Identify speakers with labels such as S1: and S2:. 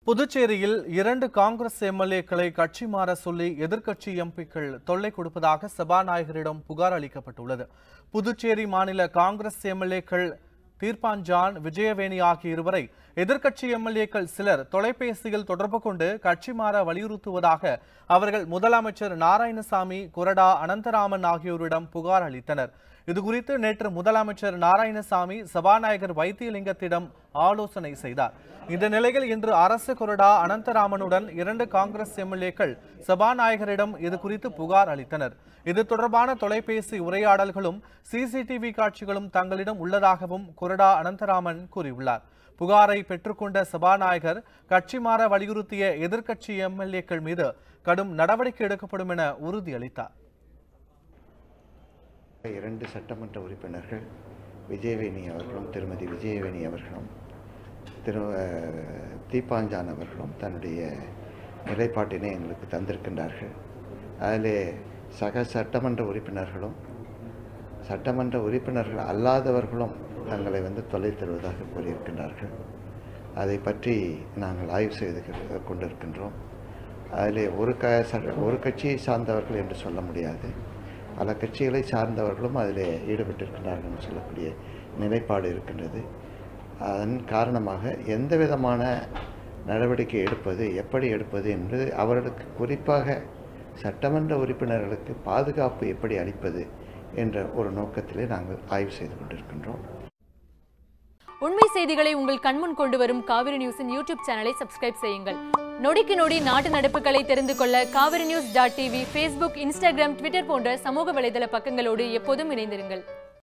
S1: புதுச்சேரியில் இரண்டு காங்கிரஸ் எம்எல்ஏக்களை கட்சி மாற சொல்லி எதிர்க்கட்சி எம்பிக்கள் தொல்லை கொடுப்பதாக சபாநாயகரிடம் புகார் அளிக்கப்பட்டுள்ளது புதுச்சேரி மாநில காங்கிரஸ் எம்எல்ஏக்கள் தீர்ப்பாஞ்சான் விஜயவேணி ஆகிய இருவரை எதிர்க்கட்சி எம்எல்ஏக்கள் சிலர் தொலைபேசியில் தொடர்பு கொண்டு கட்சி மாற வலியுறுத்துவதாக அவர்கள் முதலமைச்சர் நாராயணசாமி கொரடா அனந்தராமன் ஆகியோரிடம் புகார் அளித்தனர் இதுகுறித்து நேற்று முதலமைச்சர் நாராயணசாமி சபாநாயகர் வைத்தியலிங்கத்திடம் ஆலோசனை செய்தார் இந்த நிலையில் இன்று அரசு கொறடா அனந்தராமனுடன் இரண்டு காங்கிரஸ் எம்எல்ஏக்கள் சபாநாயகரிடம் இது குறித்து புகார் அளித்தனர் இது தொடர்பான தொலைபேசி உரையாடல்களும் சிசிடிவி காட்சிகளும் தங்களிடம் உள்ளதாகவும் கொறடா அனந்தராமன் கூறியுள்ளார் புகாரை பெற்றுக்கொண்ட சபாநாயகர் கட்சி மாற வலியுறுத்திய எதிர்க்கட்சி எம்எல்ஏக்கள் மீது கடும் நடவடிக்கை எடுக்கப்படும் என உறுதியளித்தார்
S2: இரண்டு சட்டமன்ற உறுப்பினர்கள் விஜயவேணி அவர்களும் திருமதி விஜயவேணி அவர்களும் திரு அஹ், தீப்பாஞ்சான் அவர்களும் தன்னுடைய நிலைப்பாட்டினை எங்களுக்கு தந்திருக்கின்றார்கள் அதிலே சக சட்டமன்ற உறுப்பினர்களும் சட்டமன்ற உறுப்பினர்கள் அல்லாதவர்களும் தங்களை வந்து தொலை தருவதாக கூறியிருக்கின்றார்கள் அதை பற்றி நாங்கள் ஆய்வு செய்து கொ- கொண்டிருக்கின்றோம் அதிலே ஒரு க ச- ஒரு கட்சியை சார்ந்தவர்கள் என்று சொல்ல முடியாது பல கட்சிகளை சார்ந்தவர்களும் அதில் ஈடுபட்டிருக்கிறார்கள் என்று சொல்லக்கூடிய நிலைப்பாடு இருக்கின்றது அதன் காரணமாக எந்த விதமான நடவடிக்கை எடுப்பது எப்படி எடுப்பது என்று அவர்களுக்கு குறிப்பாக சட்டமன்ற உறுப்பினர்களுக்கு பாதுகாப்பு எப்படி அளிப்பது என்ற ஒரு நோக்கத்திலே நாங்கள் ஆய்வு செய்து கொண்டிருக்கின்றோம்
S3: உண்மை செய்திகளை உங்கள் கண்முன் கொண்டு வரும் காவிரி நியூஸின் யூடியூப் சேனலை சப்ஸ்கிரைப் செய்யுங்கள் நொடிக்கு நொடி நாட்டு நடப்புகளை தெரிந்து கொள்ள Kaveri news dot TV Facebook Instagram Twitter போன்ற சமூக வலைதள பக்கங்களோடு எப்போதும் இணைந்திருங்கள்